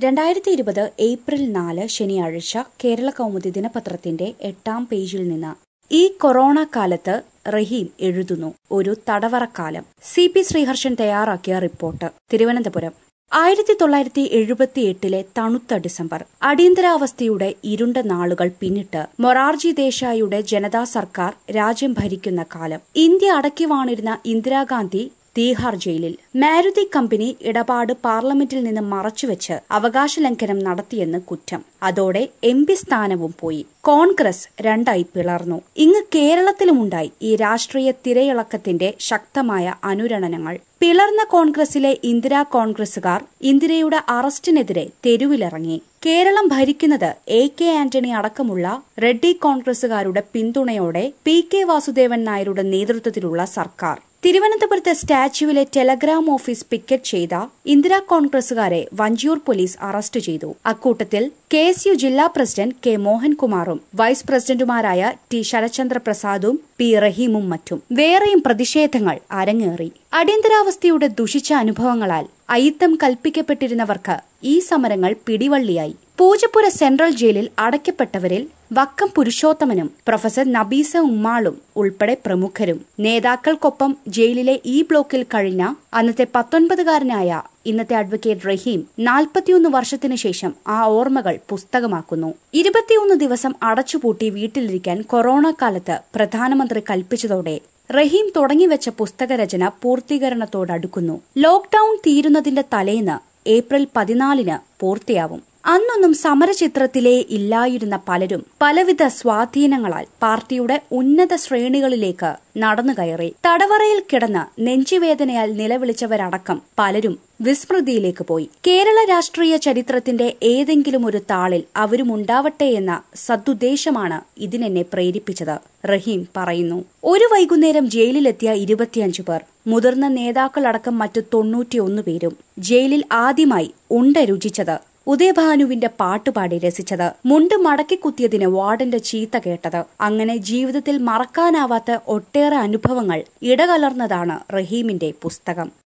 രണ്ടായിരത്തി ഇരുപത് ഏപ്രിൽ നാല് ശനിയാഴ്ച കേരള കൗമുദി ദിനപത്രത്തിന്റെ എട്ടാം പേജിൽ നിന്ന് ഈ കൊറോണ കാലത്ത് റഹീം എഴുതുന്നു ഒരു തടവറക്കാലം സി പി ശ്രീഹർഷൻ തയ്യാറാക്കിയ റിപ്പോർട്ട് തിരുവനന്തപുരം ആയിരത്തി തൊള്ളായിരത്തി എഴുപത്തിയെട്ടിലെ തണുത്ത ഡിസംബർ അടിയന്തരാവസ്ഥയുടെ ഇരുണ്ട നാളുകൾ പിന്നിട്ട് മൊറാർജി ദേശായിയുടെ ജനതാ സർക്കാർ രാജ്യം ഭരിക്കുന്ന കാലം ഇന്ത്യ അടക്കി വാണിരുന്ന ഇന്ദിരാഗാന്ധി തീഹാർ ജയിലിൽ മാരുതി കമ്പനി ഇടപാട് പാർലമെന്റിൽ നിന്ന് മറച്ചുവെച്ച് അവകാശ ലംഘനം നടത്തിയെന്ന് കുറ്റം അതോടെ എം പി സ്ഥാനവും പോയി കോൺഗ്രസ് രണ്ടായി പിളർന്നു ഇങ്ങ് കേരളത്തിലുമുണ്ടായി ഈ രാഷ്ട്രീയ തിരയിളക്കത്തിന്റെ ശക്തമായ അനുരണനങ്ങൾ പിളർന്ന കോൺഗ്രസിലെ ഇന്ദിരാ കോൺഗ്രസുകാർ ഇന്ദിരയുടെ അറസ്റ്റിനെതിരെ തെരുവിലിറങ്ങി കേരളം ഭരിക്കുന്നത് എ കെ ആന്റണി അടക്കമുള്ള റെഡ്ഡി കോൺഗ്രസുകാരുടെ പിന്തുണയോടെ പി കെ വാസുദേവൻ നായരുടെ നേതൃത്വത്തിലുള്ള സർക്കാർ തിരുവനന്തപുരത്തെ സ്റ്റാച്യുവിലെ ടെലഗ്രാം ഓഫീസ് പിക്കറ്റ് ചെയ്ത ഇന്ദിരാ കോൺഗ്രസുകാരെ വഞ്ചിയൂർ പോലീസ് അറസ്റ്റ് ചെയ്തു അക്കൂട്ടത്തിൽ കെ എസ് യു ജില്ലാ പ്രസിഡന്റ് കെ മോഹൻകുമാറും വൈസ് പ്രസിഡന്റുമാരായ ടി ശരചന്ദ്ര പ്രസാദും പി റഹീമും മറ്റും വേറെയും പ്രതിഷേധങ്ങൾ അരങ്ങേറി അടിയന്തരാവസ്ഥയുടെ ദുഷിച്ച അനുഭവങ്ങളാൽ അയിത്തം കൽപ്പിക്കപ്പെട്ടിരുന്നവർക്ക് ഈ സമരങ്ങൾ പിടിവള്ളിയായി പൂജപ്പുര സെൻട്രൽ ജയിലിൽ അടയ്ക്കപ്പെട്ടവരിൽ വക്കം പുരുഷോത്തമനും പ്രൊഫസർ നബീസ ഉമ്മാളും ഉൾപ്പെടെ പ്രമുഖരും നേതാക്കൾക്കൊപ്പം ജയിലിലെ ഈ ബ്ലോക്കിൽ കഴിഞ്ഞ അന്നത്തെ പത്തൊൻപതുകാരനായ ഇന്നത്തെ അഡ്വക്കേറ്റ് റഹീം നാൽപ്പത്തിയൊന്ന് വർഷത്തിനു ശേഷം ആ ഓർമ്മകൾ പുസ്തകമാക്കുന്നു ഇരുപത്തിയൊന്ന് ദിവസം അടച്ചുപൂട്ടി വീട്ടിലിരിക്കാൻ കൊറോണ കാലത്ത് പ്രധാനമന്ത്രി കൽപ്പിച്ചതോടെ റഹീം തുടങ്ങിവെച്ച പുസ്തകരചന പൂർത്തീകരണത്തോടടുക്കുന്നു ലോക്ഡൌൺ തീരുന്നതിന്റെ തലേന്ന് ഏപ്രിൽ പതിനാലിന് പൂർത്തിയാവും അന്നൊന്നും സമരചിത്രത്തിലേ ഇല്ലായിരുന്ന പലരും പലവിധ സ്വാധീനങ്ങളാൽ പാർട്ടിയുടെ ഉന്നത ശ്രേണികളിലേക്ക് നടന്നു കയറി തടവറയിൽ കിടന്ന് നെഞ്ചുവേദനയാൽ നിലവിളിച്ചവരടക്കം പലരും വിസ്മൃതിയിലേക്ക് പോയി കേരള രാഷ്ട്രീയ ചരിത്രത്തിന്റെ ഏതെങ്കിലും ഒരു താളിൽ അവരും ഉണ്ടാവട്ടെ എന്ന സദുദ്ദേശമാണ് ഇതിനെന്നെ പ്രേരിപ്പിച്ചത് റഹീം പറയുന്നു ഒരു വൈകുന്നേരം ജയിലിലെത്തിയ ഇരുപത്തിയഞ്ചു പേർ മുതിർന്ന നേതാക്കളടക്കം മറ്റു തൊണ്ണൂറ്റിയൊന്ന് പേരും ജയിലിൽ ആദ്യമായി ഉണ്ട രുചിച്ചത് ഉദയഭാനുവിന്റെ പാട്ടുപാടി രസിച്ചത് മുണ്ട് മടക്കി കുത്തിയതിന് വാർഡന്റെ ചീത്ത കേട്ടത് അങ്ങനെ ജീവിതത്തിൽ മറക്കാനാവാത്ത ഒട്ടേറെ അനുഭവങ്ങൾ ഇടകലർന്നതാണ് റഹീമിന്റെ പുസ്തകം